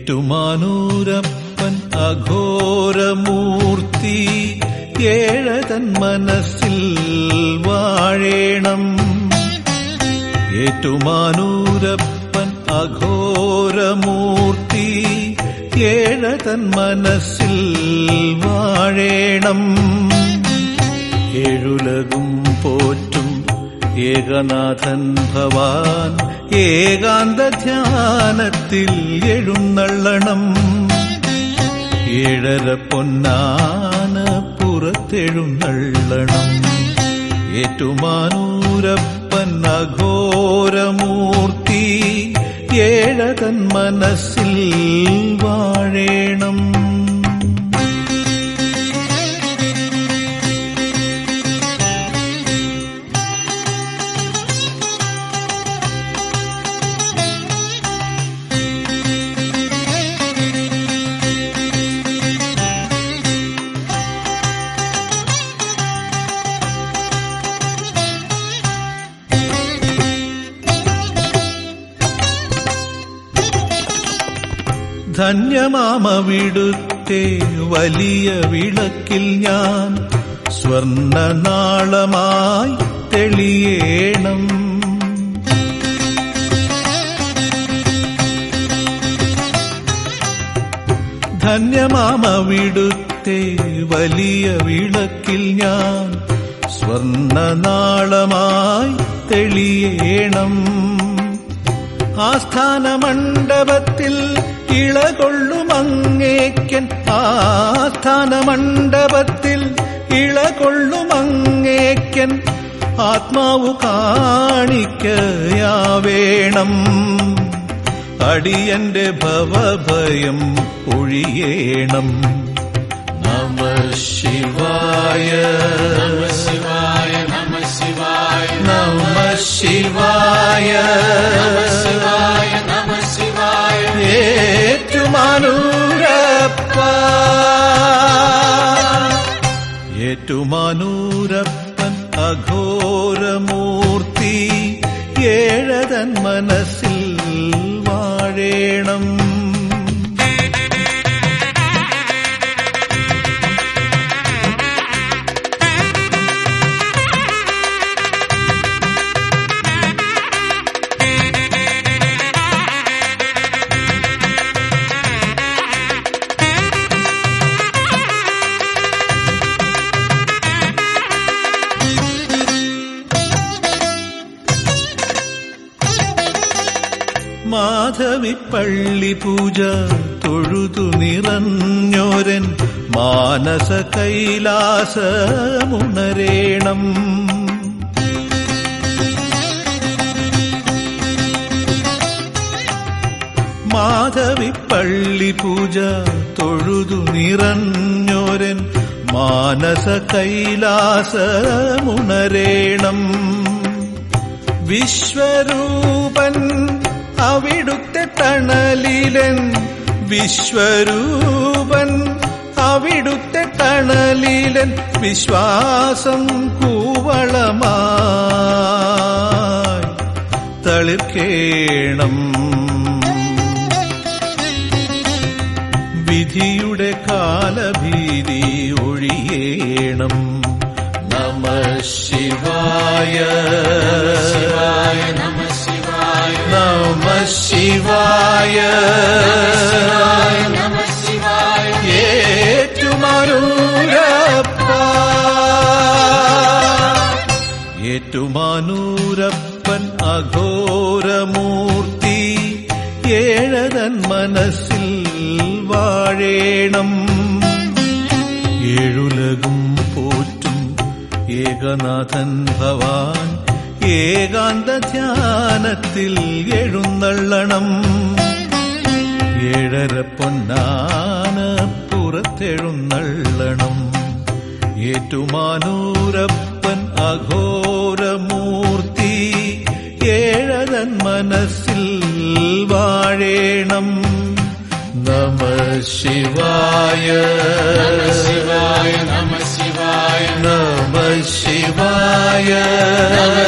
ഏറ്റുമാനൂരപ്പൻ അഘോരമൂർത്തി ഏഴതൻ മനസ്സിൽ വാഴേണം ഏറ്റുമാനൂരപ്പൻ അഘോരമൂർത്തി ഏഴതൻ മനസ്സിൽ വാഴേണം ഏഴുലകും പോറ്റും ഏകനാഥൻ ഭവാൻ ഏകാന്ത ധ്യാനത്തിൽ എഴുന്നള്ളണം ഏഴര പൊന്നാന പുറത്തെഴുന്നള്ളണം ഏറ്റുമാനൂരപ്പൻ അഘോരമൂർത്തി ഏഴതൻ മനസ്സിൽ വാഴേണം ധന്യമാമവിടുത്തെ വലിയ വിളക്കിൽ ഞാൻ സ്വർണനാളമായി തെളിയേണം ധന്യമാമവിടുത്തെ വലിയ വിളക്കിൽ ഞാൻ സ്വർണനാളമായി തെളിയേണം ആസ്ഥാന മണ്ഡപത്തിൽ ഇളകൊള്ളുമങ്ങേക്കൻ ആസ്ഥാന മണ്ഡപത്തിൽ ഇളകൊള്ളുമങ്ങേക്കൻ ആത്മാവു കാണിക്കയാവേണം അടിയന്റെ ഭവഭയം ഒഴിയേണം നമ ശിവായ ശിവായ നമ ശിവായ നമ ശിവായ ശിവായ നമ ശിവായ ഏറ്റുമാനൂരപ്പ ഏറ്റുമാനൂരപ്പൻ അഘോരമൂർത്തി ഏഴതൻ മനസ്സിൽ വാഴേണം മാധവിപ്പള്ളി പൂജ തൊഴുതു നിറഞ്ഞോരൻ മാനസ കൈലാസമുണരേണം മാധവിപ്പള്ളി പൂജ തൊഴുതു നിറഞ്ഞോരൻ മാനസ കൈലാസമുണരേണം വിശ്വരൂപൻ അവിടുത്തെ തണലിലൻ വിശ്വരൂപൻ അവിടുത്തെ തണലിലൻ വിശ്വാസം കൂവളമായി തളിർക്കേണം വിധിയുടെ കാലഭീതി ഒഴിയേണം നമ ശിവായ ശിവായ നമ ശിവായ നമ ശിവായ ശിവായ നമ ശിവായ ഏറ്റുമാനൂരപ്പ ഏറ്റുമാനൂരപ്പൻ അഘോരമൂർത്തി ഏഴതൻ മനസ്സിൽ വാഴേണം ഏഴുലകും പോറ്റും ഏകനാഥൻ ഭവാൻ ഏകാന്ത ധ്യാനത്തിൽ എഴുന്നള്ളണം ഏഴര പൊന്നാന പുറത്തെഴുന്നള്ളണം ഏറ്റുമാനൂരപ്പൻ അഘോരമൂർത്തി ഏഴതൻ മനസ്സിൽ വാഴേണം നമ ശിവായ ശിവായ നമ ശിവായ നമ ശിവായ നമ